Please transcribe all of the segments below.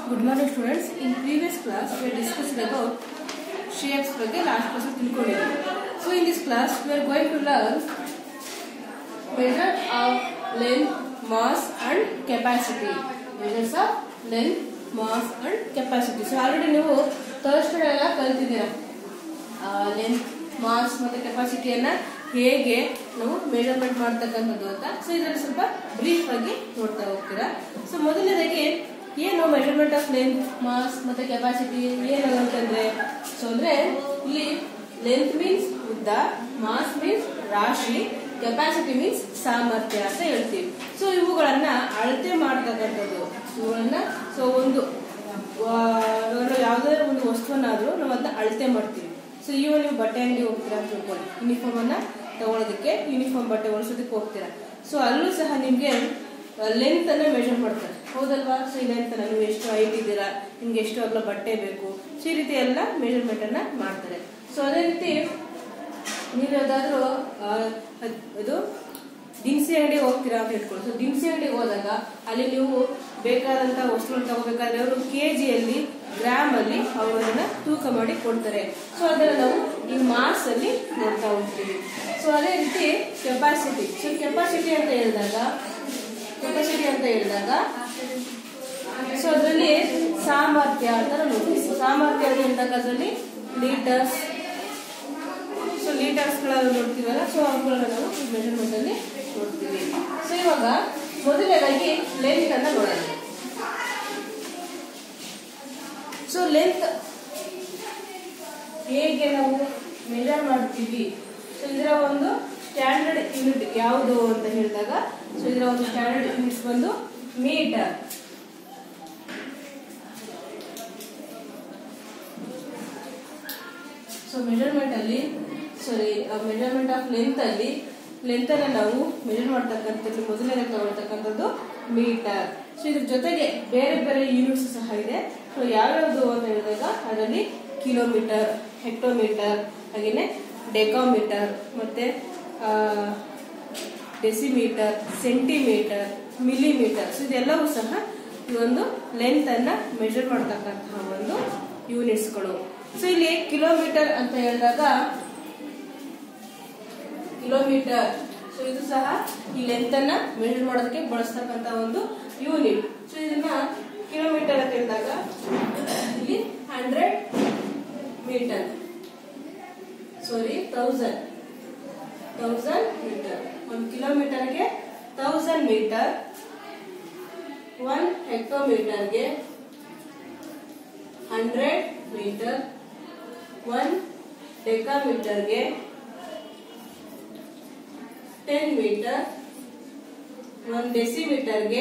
Good morning students. In previous class we had discussed about shapes ಬಗ್ಗೆ last class ಅಲ್ಲಿ ತಿಳ್ಕೊಂಡಿದ್ವಿ. So in this class we are going to learn measure of length, mass and capacity. Measures of length, mass and capacity. So already ನೀವು Thursday ಎಲ್ಲ ಕಲ್ತಿದ್ದೀರಾ length mass ಮತ್ತು ಕೆಪಾಸಿಟಿಯನ್ನ ಹೇಗೆ ನಾವು measurement ಮಾಡ್ತಕ್ಕಂಥದ್ದು ಅಂತ ಸೊ ಇದರಲ್ಲಿ ಸ್ವಲ್ಪ ಬ್ರೀಫ್ ಆಗಿ ನೋಡ್ತಾ ಹೋಗ್ತೀರಾ ಸೊ ಮೊದಲನೇದಾಗಿ ಏನು ಮೆಜರ್ಮೆಂಟ್ ಆಫ್ ಲೆಂತ್ ಮಾಸ್ ಮತ್ತು ಕೆಪಾಸಿಟಿ ಏನು ಅಂತಂದ್ರೆ ಸೊ ಅಂದ್ರೆ ಇಲ್ಲಿ ಲೆಂತ್ ಮೀನ್ಸ್ ಉದ್ದ ಮಾಸ್ ಮೀನ್ಸ್ ರಾಶಿ ಕೆಪಾಸಿಟಿ ಮೀನ್ಸ್ ಸಾಮರ್ಥ್ಯ ಅಂತ ಹೇಳ್ತೀವಿ ಸೊ ಇವುಗಳನ್ನ ಅಳತೆ ಮಾಡ್ತಕ್ಕಂಥದ್ದು ಇವುಗಳನ್ನ ಸೊ ಒಂದು ಆ, ಇವಾಗ ಯಾವುದೇ ಒಂದು ವಸ್ತುವನ್ನಾದ್ರೂ ನಾವು ಅದನ್ನ ಅಳತೆ ಮಾಡ್ತೀವಿ ಸೊ ಇವಾಗ ನೀವು ಬಟ್ಟೆ ಅಂಗಡಿ ಹೋಗ್ತೀರಾ ಅಂತ ತಿಳ್ಕೊಳ್ಳಿ ಯೂನಿಫಾರ್ಮ್ ಅನ್ನ ತಗೊಳೋದಕ್ಕೆ ಯೂನಿಫಾರ್ಮ್ ಬಟ್ಟೆ ಹೊಲಿಸೋದಕ್ಕೆ ಹೋಗ್ತೀರಾ ಸೊ ಅಲ್ಲೂ ಸಹ ನಿಮ್ಗೆ ಲೆಂತ್ ಅನ್ನ ಮೆಜರ್ ಮಾಡ್ತಾರೆ ಹೌದಲ್ವಾ ಸೊ ಈ ಲೆಂತ್ ನೀವು ಎಷ್ಟು ಹೈಟ್ ಇದ್ದೀರಾ ನಿಮ್ಗೆ ಎಷ್ಟು ಅಗಲ ಬಟ್ಟೆ ಬೇಕು ಸೊ ಈ ರೀತಿ ಎಲ್ಲ ಮೆಜರ್ಮೆಂಟ್ ಅನ್ನ ಮಾಡ್ತಾರೆ ಸೊ ಅದೇ ರೀತಿ ನೀವು ಯಾವ್ದಾದ್ರು ಆ, ಅದ್- ಅದು ದಿನಸಿ ಅಂಗಡಿಗೆ ಹೋಗ್ತೀರಾ ಅಂತ ಇಟ್ಕೊಳ್ಳಿ ಸೊ ದಿನಸಿ ಅಂಗಡಿಗೆ ಹೋದಾಗ ಅಲ್ಲಿ ನೀವು ಬೇಕಾದಂತ ವಸ್ತುಗಳನ್ನ ತಗೋಬೇಕಾದ್ರೆ ಅವರು ಕೆಜಿಯಲ್ಲಿ ಗ್ರಾಮ್ ಅಲ್ಲಿ ಅವರು ಅದನ್ನ ತೂಕ ಮಾಡಿ ಕೊಡ್ತಾರೆ ಸೊ ಅದನ್ನ ನಾವು ಈ ಮಾಸ್ ಅಲ್ಲಿ ನೋಡ್ತಾ ಹೋಗ್ತೀವಿ ಸೊ ಅದೇ ರೀತಿ ಕೆಪಾಸಿಟಿ ಸೊ ಕೆಪಾಸಿಟಿ ಅಂತ ಹೇಳಿದಾಗ ಕೆಪಾಸಿಟಿ ಅಂತ ಹೇಳಿದಾಗ ಸೊ ಅದರಲ್ಲಿ ಸಾಮರ್ಥ್ಯ ಅಂತ ನಾವು ನೋಡ್ತೀವಿ ಸಾಮರ್ಥ್ಯ ಅಂತ ಹೇಳಿದಾಗ ಅದರಲ್ಲಿ ಲೀಟರ್ಸ್ ಸೊ ಲೀಟರ್ಸ್ ಗಳನ್ನ ನೋಡ್ತೀವಲ್ಲ ಸೊ ಅವುಗಳನ್ನ ನಾವು ಮೆಜರ್ಮೆಂಟ್ ಅಲ್ಲಿ ನೋಡ್ತೀವಿ ಸೊ ಇವಾಗ ಮೊದಲನೇದಾಗಿ ಲೆಂತ್ ಅನ್ನ ನೋಡೋಣ ಸೊ ಲೆಂತ್ ಹೇಗೆ ನಾವು ಮೆಜರ್ ಮಾಡ್ತೀವಿ ಸೊ ಇದರ ಒಂದು ಸ್ಟ್ಯಾಂಡರ್ಡ್ ಯೂನಿಟ್ ಯಾವುದು ಅಂತ ಹೇಳಿದಾಗ ಸೊ ಇದರ ಒಂದು ಸ್ಟ್ಯಾಂಡರ್ಡ್ ಯೂನಿಟ್ಸ್ ಬಂದು ಮೀಟರ್ ಸೊ ಮೆಜರ್ಮೆಂಟ್ ಅಲ್ಲಿ ಸಾರಿ ಮೆಜರ್ಮೆಂಟ್ ಆಫ್ ಲೆಂತ್ ಅಲ್ಲಿ ಲೆಂತ್ ಅನ್ನ ನಾವು ಮೆಜರ್ ಮಾಡ್ತಕ್ಕಂಥದ್ದು ಮೊದಲನೇ ತಗೊಳ್ತಕ್ಕಂಥದ್ದು ಮೀಟರ್ ಸೊ ಇದ್ರ ಜೊತೆಗೆ ಬೇರೆ ಬೇರೆ ಯೂನಿಟ್ಸ್ ಸಹ ಇದೆ ಸೊ ಯಾವ್ಯಾವುದು ಅಂತ ಹೇಳಿದಾಗ ಅದರಲ್ಲಿ ಕಿಲೋಮೀಟರ್ ಹೆಕ್ಟೋಮೀಟರ್ ಹಾಗೇನೆ ಡೆಕಾಮೀಟರ್ ಮತ್ತೆ ಡೆಸಿಮೀಟರ್ ಸೆಂಟಿಮೀಟರ್ ಮಿಲಿಮೀಟರ್ ಸೊ ಇದೆಲ್ಲವೂ ಸಹ ಈ ಒಂದು ಲೆಂತ್ ಅನ್ನ ಮೆಜರ್ ಮಾಡ್ತಕ್ಕಂತಹ ಒಂದು ಯೂನಿಟ್ಸ್ಗಳು ಸೊ ಇಲ್ಲಿ ಕಿಲೋಮೀಟರ್ ಅಂತ ಹೇಳಿದಾಗ ಕಿಲೋಮೀಟರ್ ಸೊ ಇದು ಸಹ ಈ ಲೆಂತ್ ಅನ್ನ ಮೆಜರ್ ಮಾಡೋದಕ್ಕೆ ಬಳಸ್ತಕ್ಕಂತ ಒಂದು ಯೂನಿಟ್ ಸೊ ಇದನ್ನ ಕಿಲೋಮೀಟರ್ ಅಂತ ಹೇಳಿದಾಗ ಇಲ್ಲಿ hundred metre sorry thousand thousand metre ಒಂದು ಕಿಲೋಮೀಟರ್ಗೆ ತೌಸಂಡ್ ಮೀಟರ್ ಒನ್ ಹೆಕ್ಟೋಮೀಟರ್ಗೆ ಹಂಡ್ರೆಡ್ ಮೀಟರ್ ಒನ್ ಡೆಕಾಮೀಟರ್ಗೆ ಟೆನ್ ಮೀಟರ್ ಒನ್ ಡೆಸಿಮೀಟರ್ಗೆ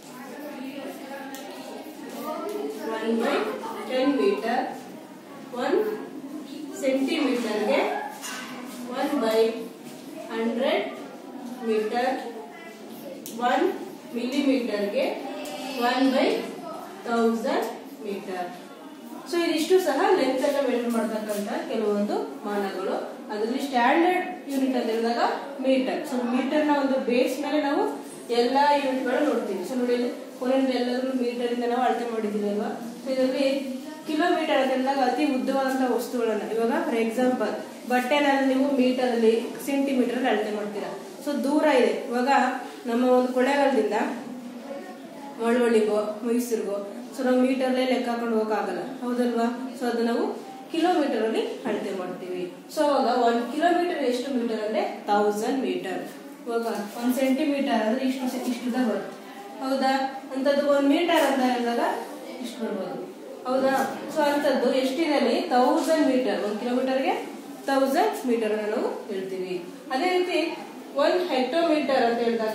one by ten metre one ಸೆಂಟಿಮೀಟರ್ಗೆ one by hundred metre one ಮಿಲಿಮೀಟರ್ಗೆ one by thousand metre so ಇದಿಷ್ಟು ಸಹ ಲೆಂತ್ ಅನ್ನ ಮೆಜರ್ ಮಾಡತಕ್ಕಂತ ಕೆಲವೊಂದು ಮಾನಗಳು ಅದರಲ್ಲಿ ಸ್ಟ್ಯಾಂಡರ್ಡ್ ಯೂನಿಟ್ ಅಂತ ಹೇಳಿದಾಗ ಮೀಟರ್ ಸೊ ಮೀಟರ್ ನ ಒಂದು ಬೇಸ್ ಮೇಲೆ ನಾವು ಎಲ್ಲಾ ಯೂನಿಟ್ ಗಳು ನೋಡ್ತೀವಿ ಸೊ ನೋಡಿ ಇಲ್ಲಿ ಕೊನೆಯಲ್ಲಿ ಎಲ್ಲಾದ್ರೂ ಮೀಟರ್ ಇಂದ ನಾವು ಅಳತೆ ಮಾಡಿದೀವಿ ಅಲ್ವಾ ಸೊ ಇದರಲ್ಲಿ ಕಿಲೋಮೀಟರ್ ಅಂತ ಹೇಳಿದಾಗ ಅತಿ ಉದ್ದವಾದಂತಹ ವಸ್ತುಗಳನ್ನ ಇವಾಗ ಫಾರ್ ಎಕ್ಸಾಂಪಲ್ ಬಟ್ಟೆನ ನೀವು ಮೀಟರ್ ಅಲ್ಲಿ ಸೆಂಟಿಮೀಟರ್ ಅಲ್ಲಿ ಅಳತೆ ಮಾಡ್ತೀರಾ ಸೊ ದೂರ ಇದೆ ಇವಾಗ ನಮ್ಮ ಒಂದು ಕೊಳ್ಳೇಗಾಲದಿಂದ ಮಳವಳ್ಳಿಗೋ ಮೈಸೂರಿಗೋ ಸೊ ನಾವು ಮೀಟರ್ಲೇ ಲೆಕ್ಕ ಹಾಕೊಂಡು ಹೋಗಕ್ಕಾಗಲ್ಲ ಹೌದಲ್ವಾ ಸೊ ಅದು ನಾವು ಕಿಲೋಮೀಟರ್ ಅಲ್ಲಿ ಅಳತೆ ಮಾಡ್ತೀವಿ ಸೊ ಅವಾಗ ಒಂದ್ ಕಿಲೋಮೀಟರ್ ಎಷ್ಟು ಮೀಟರ್ ಅಂದ್ರೆ ತೌಸಂಡ್ ಮೀಟರ್ ಇವಾಗ ಒಂದ್ ಸೆಂಟಿಮೀಟರ್ ಅಂದ್ರೆ ಇಷ್ಟು ಸೆ- ಇಷ್ಟುದ ಬರುತ್ತೆ ಹೌದಾ ಅಂತದ್ದು ಒಂದ್ ಮೀಟರ್ ಅಂತ ಹೇಳಿದಾಗ ಇಷ್ಟು ಬರ್ಬೋದು ಹೌದಾ ಸೊ ಅಂತದ್ದು ಎಷ್ಟಿದೆ ಅಲ್ಲಿ ತೌಸಂಡ್ ಮೀಟರ್ ಒಂದ್ ಕಿಲೋಮೀಟರ್ಗೆ ತೌಸಂಡ್ ಮೀಟರ್ ಅನ್ನ ನಾವು ಹೇಳ್ತೀವಿ ಅದೇ ರೀತಿ ಒಂದ್ ಹೆಕ್ಟೋಮೀಟರ್ ಅಂತ ಹೇಳಿದಾಗ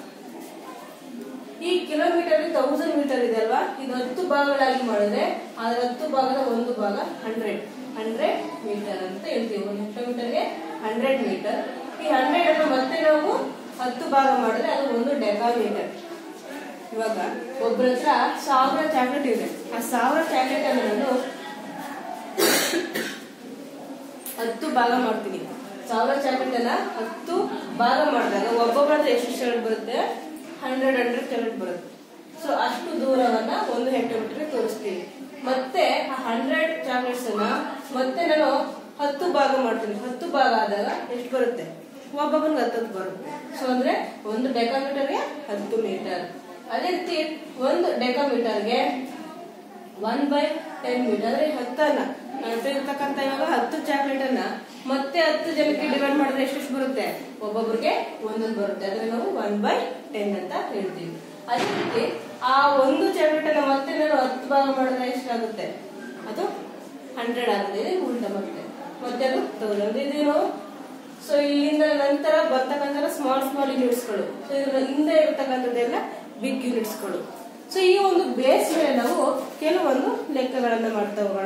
ಈ ಕಿಲೋಮೀಟರ್ ತೌಸಂಡ್ ಮೀಟರ್ ಇದೆ ಅಲ್ವಾ ಇದು ಹತ್ತು ಭಾಗಗಳಾಗಿ ಮಾಡಿದ್ರೆ ಅದರ ಹತ್ತು ಭಾಗದ ಒಂದು ಭಾಗ ಹಂಡ್ರೆಡ್ ಹಂಡ್ರೆಡ್ ಮೀಟರ್ ಅಂತ ಹೇಳ್ತೀವಿ ಒಂದು ಹೆಕ್ಟೋಮೀಟರ್ಗೆ ಹಂಡ್ರೆಡ್ ಮೀಟರ್ ಈ ಹಂಡ್ರೆಡ್ ಅನ್ನು ಮತ್ತೆ ನಾವು ಹತ್ತು ಭಾಗ ಮಾಡಿದ್ರೆ ಅದು ಒಂದು ಡೆಕಾಮೀಟರ್ ಇವಾಗ ಒಬ್ಬರ ಹತ್ರ ಸಾವಿರ ಚಾಕ್ಲೇಟ್ ಇದೆ ಆ ಸಾವಿರ ಚಾಕ್ಲೇಟ್ ಅನ್ನು ನಾನು ಹತ್ತು ಭಾಗ ಮಾಡ್ತೀನಿ ಸಾವಿರ ಚಾಕ್ಲೇಟ್ ಅನ್ನ ಹತ್ತು ಭಾಗ ಮಾಡಿದಾಗ ಒಬ್ಬೊಬ್ಬರ ಹತ್ರ ಎಷ್ಟು ಚಾಕ್ಲೇಟ್ ಬರುತ್ತೆ ಹಂಡ್ರೆಡ್ ಹಂಡ್ರೆಡ್ ಚಾಕ್ಲೇಟ್ ಬರುತ್ತೆ ಸೊ ಅಷ್ಟು ದೂರವನ್ನ ಒಂದು ಹೆಕ್ಟೋಮೀಟರ್ ತೋರಿಸ್ತೀವಿ ಮತ್ತೆ ಆ ಹಂಡ್ರೆಡ್ ಚಾಕ್ಲೇಟ್ಸ್ ಅನ್ನ ಮತ್ತೆ ನಾನು ಹತ್ತು ಭಾಗ ಮಾಡ್ತೀನಿ ಹತ್ತು ಭಾಗ ಆದಾಗ ಎಷ್ಟು ಬರುತ್ತೆ ಒಬ್ಬೊಬ್ಬನಿಗೆ ಹತ್ತತ್ತು ಬರುತ್ತೆ ಸೊ ಅಂದ್ರೆ ಒಂದು ಡೆಕಾಮೀಟರ್ಗೆ ಹತ್ತು ಮೀಟರ್ ಅದೇ ರೀತಿ ಒಂದು ಡೆಕಾಮೀಟರ್ಗೆ ಒನ್ ಬೈ ಟೆನ್ ಮೀಟರ್ ಅಂದ್ರೆ ಹತ್ತನ್ನ ನನ್ನ ಇರ್ತಕ್ಕಂಥ ಇವಾಗ ಹತ್ತು ಚಾಕ್ಲೇಟ್ ಅನ್ನ ಮತ್ತೆ ಹತ್ತು ಜನಕ್ಕೆ ಡಿವೈಡ್ ಮಾಡಿದ್ರೆ ಎಷ್ಟೆಷ್ಟು ಬರುತ್ತೆ ಒಬ್ಬೊಬ್ರಿಗೆ ಒಂದೊಂದು ಬರುತ್ತೆ ಅದ್ರೆ ನಾವು ಒನ್ ಬೈ ಟೆನ್ ಅಂತ ಹೇಳ್ತೀವಿ ಅದೇ ರೀತಿ ಆ ಒಂದು ಚಾಕ್ಲೇಟ್ ಅನ್ನ ಮತ್ತೆ ನಾನು ಹತ್ತು ಭಾಗ ಮಾಡಿದ್ರೆ ಎಷ್ಟಾಗುತ್ತೆ ಅದು ಹಂಡ್ರೆಡ್ ಆಗುತ್ತೆ ಇದು ಉಲ್ಟ ಮತ್ತೆ ಮತ್ತೆ ಅದು ತೌಸಂಡ್ ಇದೇನು ಸೊ ಇಲ್ಲಿಂದ ನಂತರ ಬರ್ತಕ್ಕಂಥ ಸ್ಮಾಲ್ ಸ್ಮಾಲ್ ಯೂನಿಟ್ಸ್ಗಳು ಸೊ ಇದ್ರ ಹಿಂದೆ ಇರತಕ್ಕಂಥದ್ದೆಲ್ಲ ಬಿಗ್ ಯೂನಿಟ್ಸ್ಗಳು ಸೊ ಈ ಒಂದು ಬೇಸ್ ಮೇಲೆ ನಾವು ಕೆಲವೊಂದು ಲೆಕ್ಕಗಳನ್ನ ಮಾಡ್ತಾ ಹೋಗೋಣ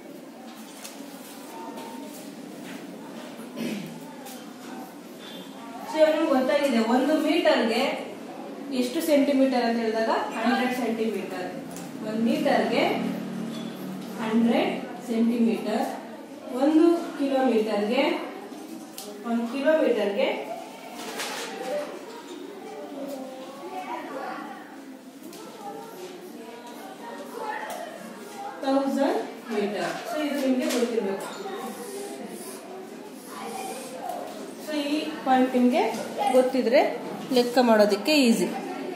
ಸೊ ಇವಾಗ ನಿಮ್ಗೆ ಗೊತ್ತಾಗಿದೆ ಒಂದು ಮೀಟರ್ಗೆ ಎಷ್ಟು ಸೆಂಟಿಮೀಟರ್ ಅಂತ ಹೇಳಿದಾಗ ಹಂಡ್ರೆಡ್ ಸೆಂಟಿಮೀಟರ್ ಒಂದು ಮೀಟರ್ಗೆ ಹಂಡ್ರೆಡ್ ಸೆಂಟಿಮೀಟರ್ ಒಂದು ಕಿಲೋಮೀಟರ್ಗೆ ಒಂದು ಕಿಲೋಮೀಟರ್ಗೆ ತೌಸಂಡ್ ಮೀಟರ್ ಸೊ ಇದು ನಿಮಗೆ ಗೊತ್ತಿರಬೇಕು ಸೊ ಈ ಪಾಯಿಂಟ್ ನಿಮಗೆ ಗೊತ್ತಿದ್ರೆ ಲೆಕ್ಕ ಮಾಡೋದಕ್ಕೆ ಈಸಿ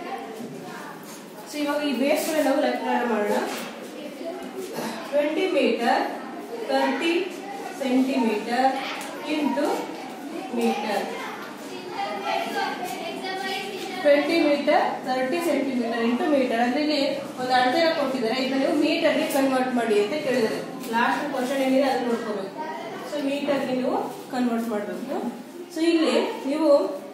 ಸೊ ಇವಾಗ ಈ ಬೇಸ್ ಮೇಲೆ ನಾವು ಲೆಕ್ಕ ಮಾಡೋಣ twenty metre thirty centimetre into metre twenty metre thirty centimetre into metre ಅಂದ್ರೆ ಇಲ್ಲಿ ಒಂದು ಅಳತೆನ ಕೊಟ್ಟಿದ್ದಾರೆ ಇದನ್ನ ನೀವು ಮೀಟರ್ಗೆ ಕನ್ವರ್ಟ್ ಮಾಡಿ ಅಂತ ಕೇಳಿದ್ದಾರೆ ಲಾಸ್ಟ್ ಕ್ವಶನ್ ಏನಿದೆ ಅದನ್ನ ನೋಡ್ಕೋಬೇಕು ಸೊ ಮೀಟರ್ಗೆ ನೀವು ಕನ್ವರ್ಟ್ ಮಾಡಬೇಕು ಸೊ ಇಲ್ಲಿ ನೀವು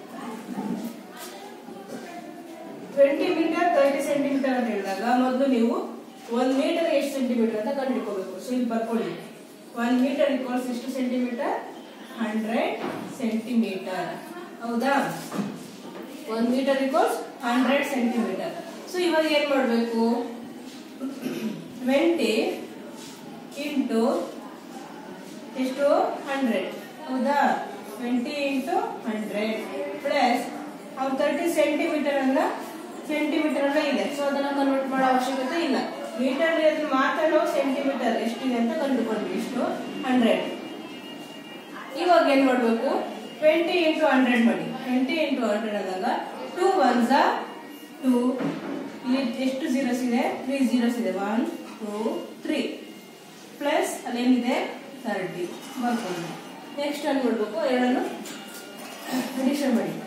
ಟ್ವೆಂಟಿ ಮೀಟರ್ ತರ್ಟಿ ಸೆಂಟಿಮೀಟರ್ ಅಂತ ಹೇಳಿದಾಗ ಮೊದಲು ನೀವು ಒಂದ್ ಮೀಟರ್ ಎಷ್ಟು ಸೆಂಟಿಮೀಟರ್ ಅಂತ ಕಂಡುಹಿಡ್ಕೋಬೇಕು ಸೊ ಇಲ್ಲಿ ಬರ್ಕೊಳ್ಳಿ ಒನ್ ಮೀಟರ್ ಈಕ್ವಲ್ಸ್ ಎಷ್ಟು ಸೆಂಟಿಮೀಟರ್ ಹಂಡ್ರೆಡ್ ಸೆಂಟಿಮೀಟರ್ ಹೌದಾ one metre equals hundred centimetre so ಇವಾಗ ಏನ್ ಮಾಡಬೇಕು ಟ್ವೆಂಟಿ ಇಂಟು ಎಷ್ಟು ಹಂಡ್ರೆಡ್ ಹೌದಾ ಟ್ವೆಂಟಿ ಇಂಟು ಹಂಡ್ರೆಡ್ ಪ್ಲಸ್ ಅವ್ರು ತರ್ಟಿ ಸೆಂಟಿಮೀಟರ್ ಅನ್ನ ಸೆಂಟಿಮೀಟರ್ ಅನ್ನ ಇದೆ ಸೊ ಅದನ್ನ ಕನ್ವರ್ಟ್ ಮಾಡೋ ಅವಶ್ಯಕತೆ ಇಲ್ಲ ಮೀಟರ್ ಅದನ್ನ ಮಾತ್ರ ನಾವು ಸೆಂಟಿಮೀಟರ್ ಎಷ್ಟಿದೆ ಅಂತ ಕಂಡುಕೊಂಡ್ವಿ ಎಷ್ಟು ಹಂಡ್ರೆಡ್ ಇವಾಗ ಏನ್ ಮಾಡ್ಬೇಕು ಟ್ವೆಂಟಿ ಇಂಟು ಹಂಡ್ರೆಡ್ ಮಾಡಿ ಟ್ವೆಂಟಿ ಇಂಟು ಹಂಡ್ರೆಡ್ ಆದಾಗ ಟೂ ಒನ್ ಝಾ ಟೂ ಇಲ್ಲಿ ಎಷ್ಟು ಜೀರೋಸ್ ಇದೆ ತ್ರೀ ಜೀರೋಸ್ ಇದೆ ಒನ್ ಟೂ ತ್ರೀ ಪ್ಲಸ್ ಅಲ್ಲೇನಿದೆ ತರ್ಟಿ ಬರ್ಕೊಂಡು ನೆಕ್ಸ್ಟ್ ಅಲ್ಲಿ ನೋಡ್ಬೇಕು ಎರಡನ್ನು ಅಡಿಷನ್ ಮಾಡಿ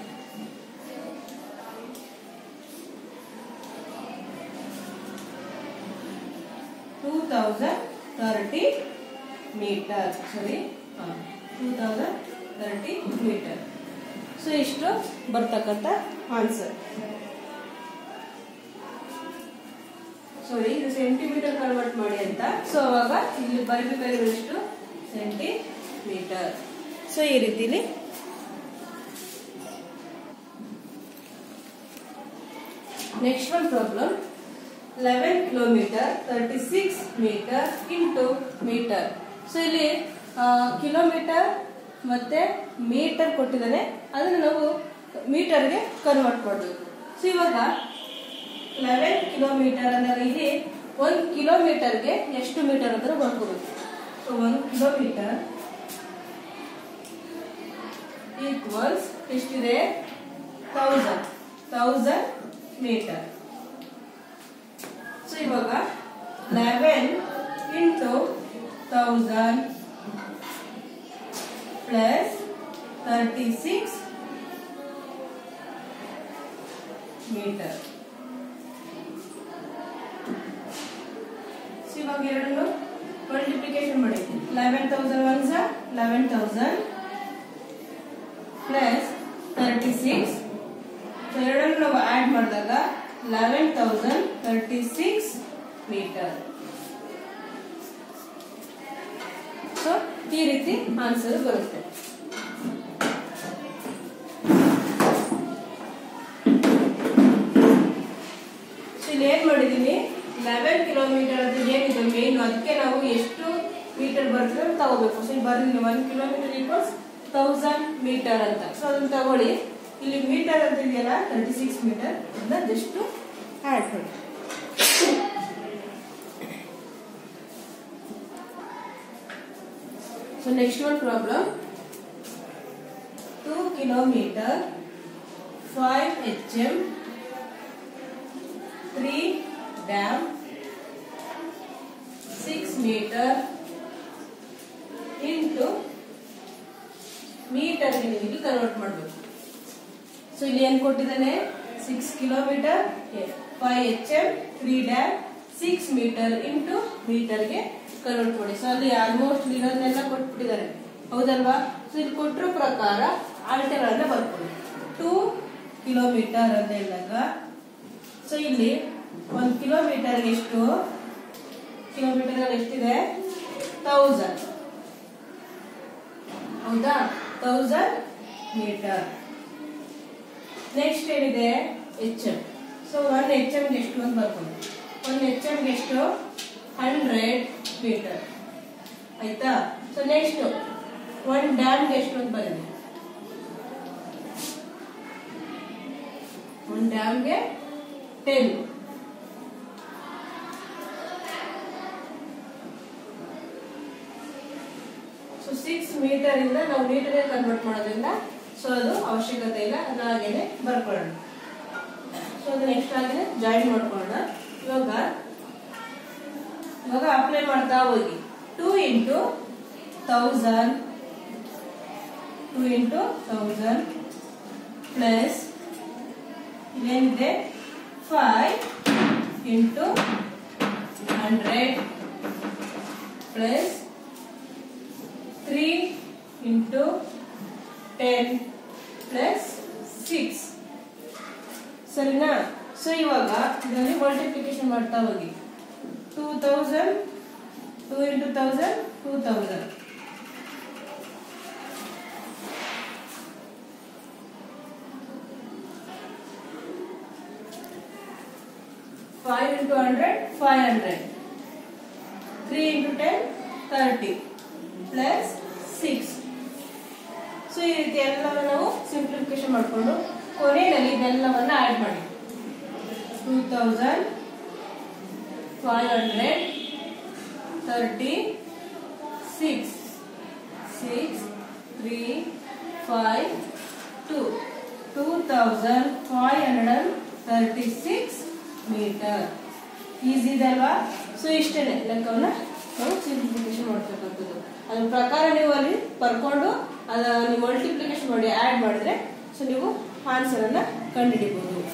two thousand thirty metre sorry two thousand thirty metre so ಇಷ್ಟು ಬರ್ತಕ್ಕಂಥ ಆನ್ಸರ್ ಸಾರಿ ಇದು ಸೆಂಟಿಮೀಟರ್ ಕನ್ವರ್ಟ್ ಮಾಡಿ ಅಂತ ಸೊ ಅವಾಗ ಇಲ್ಲಿ ಬರಬೇಕಾಗಿರೋ ಎಷ್ಟು ಸೆಂಟಿಮೀಟರ್ ಸೊ ಈ ರೀತಿಲಿ next one problem eleven kilometre thirty six metre into metre so ಇಲ್ಲಿ ಕಿಲೋಮೀಟರ್ ಮತ್ತೆ ಮೀಟರ್ ಕೊಟ್ಟಿದ್ದಾನೆ ಅದನ್ನು ನಾವು ಮೀಟರ್ಗೆ ಕನ್ವರ್ಟ್ ಮಾಡಬೇಕು ಸೊ ಇವಾಗ ಲೆವೆನ್ ಕಿಲೋಮೀಟರ್ ಅಂದಾಗ ಇಲ್ಲಿ ಒಂದು ಕಿಲೋಮೀಟರ್ಗೆ ಎಷ್ಟು ಮೀಟರ್ ಅಂತ ಬರ್ಕೋಬೇಕು ಸೊ ಒಂದು ಕಿಲೋಮೀಟರ್ ಈಕ್ವಲ್ಸ್ ಎಷ್ಟಿದೆ ತೌಸಂಡ್ ತೌಸಂಡ್ ಮೀಟರ್ ಸೊ ಇವಾಗ eleven into thousand plus thirty six metre ಇವಾಗ ಎರಡನ್ನು ಮಲ್ಟಿಪ್ಲಿಕೇಶನ್ ಮಾಡಿ ಲೆವೆನ್ ತೌಸಂಡ್ ಒನ್ ಸ eleven thousand plus thirty six ಎರಡನ್ನು ನಾವು ಆಡ್ ಮಾಡಿದಾಗ eleven thousand thirty six metre so ಈ ರೀತಿ ಆನ್ಸರ್ ಬರುತ್ತೆ ಸೊ ಇಲ್ಲಿ ಏನ್ ಮಾಡಿದೀನಿ ಲೆವೆನ್ ಕಿಲೋಮೀಟರ್ ಅಂತ ಏನಿದೆ ಮೇನ್ ಅದಕ್ಕೆ ನಾವು ಎಷ್ಟು ಮೀಟರ್ ಬರ್ತದೆ ಅಂತ ತಗೋಬೇಕು ಸೊ ಇಲ್ಲಿ ಬರ್ದಿನಿ one kilometre equals thousand metre ಅಂತ ಸೊ ಅದನ್ನ ತಗೊಳ್ಳಿ ಇಲ್ಲಿ ಮೀಟರ್ ಅಂತ ಇದೆಯಲ್ಲ ತರ್ಟಿ ಸಿಕ್ಸ್ ಮೀಟರ್ ಅದನ್ನ ಜಸ್ಟ್ ಆಡ್ ಮಾಡಿ so next one problem two kilometre five H M three dam six metre into ಮೀಟರ್ಗೆ ನೀವು ಇಲ್ಲಿ ಕನ್ವರ್ಟ್ ಮಾಡಬೇಕು ಸೊ ಇಲ್ಲಿ ಏನ್ ಕೊಟ್ಟಿದ್ದಾನೆ six kilometre five H M three dam six metre into ಮೀಟರ್ಗೆ ಕನ್ವರ್ಟ್ ಮಾಡಿ ಸೊ ಅಲ್ಲಿ ಆಲ್ಮೋಸ್ಟ್ ಇರೋದನ್ನೆಲ್ಲ ಕೊಟ್ಬಿಟ್ಟಿದ್ದಾರೆ ಹೌದಲ್ವಾ ಸೊ ಇಲ್ಲಿ ಕೊಟ್ಟಿರೋ ಪ್ರಕಾರ ಅಳತೆಗಳನ್ನ ಬರ್ಕೊಳ್ಳಿ ಟೂ ಕಿಲೋಮೀಟರ್ ಅಂತ ಹೇಳಿದಾಗ ಸೊ ಇಲ್ಲಿ ಒಂದು ಕಿಲೋಮೀಟರ್ಗೆ ಎಷ್ಟು ಕಿಲೋಮೀಟರ್ ಎಷ್ಟಿದೆ ತೌಸಂಡ್ ಹೌದಾ ತೌಸಂಡ್ ಮೀಟರ್ ನೆಕ್ಸ್ಟ್ ಏನಿದೆ H M so one H M ಎಷ್ಟು ಅಂತ ಬರ್ಕೊಂಡು ಒನ್ ಎಚ್ ಎಂ ಎಷ್ಟು ಹಂಡ್ರೆಡ್ ಮೀಟರ್ ಆಯ್ತಾ ಸೊ ನೆಕ್ಸ್ಟ್ ಒನ್ ಡ್ಯಾಮ್ಗೆ ಎಷ್ಟು ಅಂತ ಬರೀರಿ ಒನ್ ಡ್ಯಾಮ್ಗೆ ಟೆನ್ ಸೊ ಸಿಕ್ಸ್ ಮೀಟರ್ ಇಂದ ನಾವು ಮೀಟರ್ಗೆ ಕನ್ವರ್ಟ್ ಮಾಡೋದ್ರಿಂದ ಸೊ ಅದು ಅವಶ್ಯಕತೆ ಇಲ್ಲ ಅದನ್ನ ಹಾಗೇನೆ ಬರ್ಕೊಳ್ಳೋಣ ಸೊ ಅದು ನೆಕ್ಸ್ಟ್ ಹಾಗೆ ಜಾಯಿನ್ ಮಾಡ್ಕೊಳ್ಳೋಣ ಇವಾಗ ಇವಾಗ ಅಪ್ಲೈ ಮಾಡ್ತಾ ಹೋಗಿ two into thousand two into thousand plus ಇದೇನಿದೆ five into hundred plus three into ten plus six ಸರಿನಾ ಸೊ ಇವಾಗ ಇದರಲ್ಲಿ ಮಲ್ಟಿಪ್ಲಿಕೇಶನ್ ಮಾಡ್ತಾ ಹೋಗಿ two thousand two into thousand two thousand five into hundred five hundred three into ten thirty plus six so ಈ ರೀತಿ ಎಲ್ಲವನ್ನು ನಾವು ಸಿಂಪ್ಲಿಫಿಕೇಶನ್ ಮಾಡಿಕೊಂಡು ಕೊನೆಯಲ್ಲಿ ಇದೆಲ್ಲವನ್ನ ಆಡ್ ಮಾಡಿ two thousand five hundred thirty six six three five two two thousand five hundred thirty six metre easy ಇದೆ ಅಲ್ವಾ ಸೊ ಇಷ್ಟೇನೆ ಲೆಕ್ಕವನ್ನ ನಾವು ಸಿಂಪ್ಲಿಫಿಕೇಶನ್ ಮಾಡ್ತಕ್ಕಂಥದ್ದು ಅದ್ರ ಪ್ರಕಾರ ನೀವು ಅಲ್ಲಿ ಬರ್ಕೊಂಡು ಅದ ನೀವು ಮಲ್ಟಿಪ್ಲಿಕೇಶನ್ ಮಾಡಿ ಆ್ಯಡ್ ಮಾಡಿದ್ರೆ ಸೊ ನೀವು ಆನ್ಸರ್ ಅನ್ನ ಕಂಡುಹಿಡಿಬಹುದು